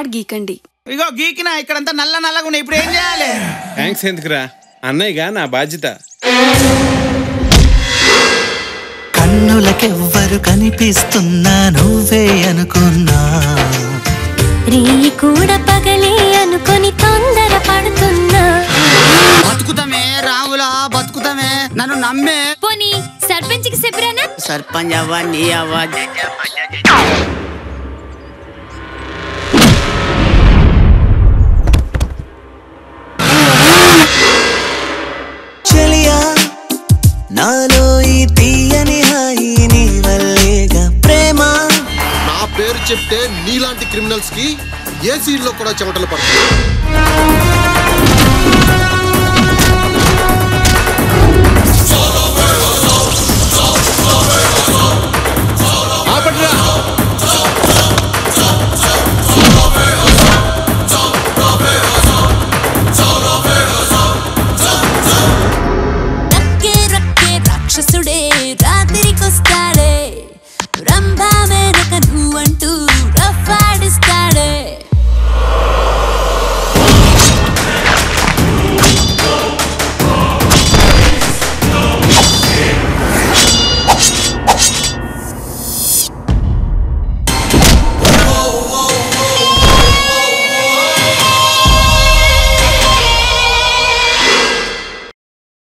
గీకండి ఇగో గీకిన ఇక్కడంతా నల్ల నల్లగా ఉన్నాయి ఇప్పుడు ఏం చేయాలి థ్యాంక్స్ ఎందుకురా అన్నయ్యగా నా బాధ్యత కన్నులకెవ్వరు కనిపిస్తున్నా నువ్వే అనుకున్నా రేయి కూడా పగలే అనుకొని తొందర పడుతున్నా బతుకుతామే రావులా బతుకుతామే నన్ను నమ్మే పోనీ సర్పంచ్కి చెప్పిరానా సర్పంచ్ అవ్వ నీ అవ్వ చెలియా నాలో ఈ తీయని హాయి నీ వల్లేగా ప్రేమ నా పేరు చెప్తే నీలాంటి క్రిమినల్స్ కి ఏ సీన్ లో కూడా చెమటలు పడతాయి